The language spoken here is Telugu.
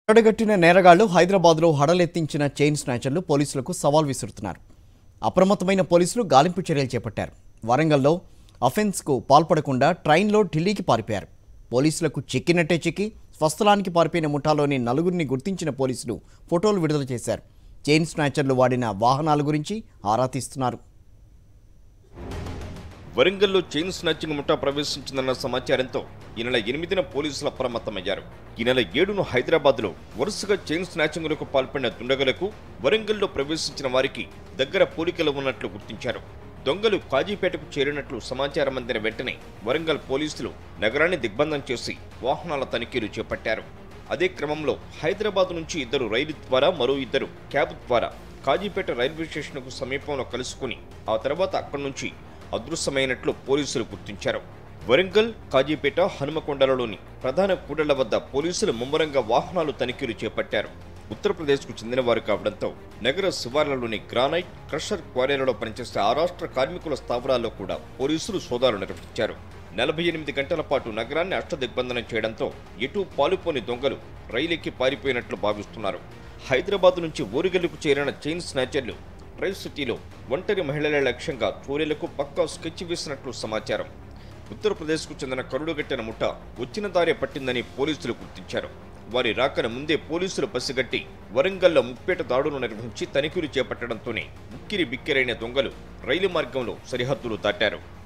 అడగట్టిన నేరగాళ్లు హైదరాబాద్లో హడలెత్తించిన చైన్ స్నాచర్లు పోలీసులకు సవాల్ విసురుతున్నారు అప్రమత్తమైన పోలీసులు గాలింపు చర్యలు చేపట్టారు వరంగల్లో అఫెన్స్కు పాల్పడకుండా ట్రైన్లో ఢిల్లీకి పారిపోయారు పోలీసులకు చిక్కినట్టే చిక్కి స్వస్థలానికి పారిపోయిన ముఠాలోని నలుగురిని గుర్తించిన పోలీసులు ఫోటోలు విడుదల చేశారు చైన్ స్నాచర్లు వాడిన వాహనాల గురించి ఆరా తీస్తున్నారు వరంగల్లో చైన్ స్నాచింగ్ ముఠా ప్రవేశించిందన్న సమాచారంతో ఈ నెల ఎనిమిదిన పోలీసులు అప్రమత్తమయ్యారు ఈ నెల ఏడును హైదరాబాద్లో వరుసగా చైన్ స్నాచింగ్లకు పాల్పడిన దుండగులకు వరంగల్లో ప్రవేశించిన వారికి దగ్గర పోలికలు ఉన్నట్లు గుర్తించారు దొంగలు కాజీపేటకు చేరినట్లు సమాచారం అందిన వెంటనే వరంగల్ పోలీసులు నగరాన్ని దిగ్బంధం చేసి వాహనాల తనిఖీలు చేపట్టారు అదే క్రమంలో హైదరాబాద్ నుంచి ఇద్దరు రైలు ద్వారా మరో ఇద్దరు క్యాబ్ ద్వారా కాజీపేట రైల్వే స్టేషన్కు సమీపంలో కలుసుకుని ఆ తర్వాత అక్కడి నుంచి అదృశ్యమైనట్లు పోలీసులు గుర్తించారు వరంగల్ కాజీపేట హనుమకొండలలోని ప్రధాన కూడళ్ల వద్ద పోలీసులు ముమ్మరంగా వాహనాలు తనిఖీలు చేపట్టారు ఉత్తరప్రదేశ్కు చెందినవారు కావడంతో నగర శివార్లలోని గ్రానైట్ క్రషర్ క్వారీలలో పనిచేసే ఆ రాష్ట్ర కార్మికుల స్థావరాల్లో కూడా పోలీసులు సోదాలు నిర్వహించారు నలభై ఎనిమిది గంటల పాటు నగరాన్ని అష్టదిగ్బంధనం చేయడంతో ఎటూ పాలుపోని దొంగలు రైలెక్కి పారిపోయినట్లు భావిస్తున్నారు హైదరాబాద్ నుంచి ఓరిగల్లుకు చేరిన చైన్ స్నాచర్లు ట్రై సిటీలో ఒంటరి మహిళల లక్ష్యంగా చోరీలకు పక్కా స్కెచ్ వేసినట్లు సమాచారం ఉత్తరప్రదేశ్కు చెందిన కరుడుగట్టిన ముఠ వచ్చిన దారి పట్టిందని పోలీసులు గుర్తించారు వారి రాకన ముందే పోలీసులు పసిగట్టి వరంగల్లో ముప్పేట దాడులు నిర్వహించి తనిఖీలు చేపట్టడంతోనే ఉక్కిరి బిక్కిరైన దొంగలు రైలు మార్గంలో సరిహద్దులు దాటారు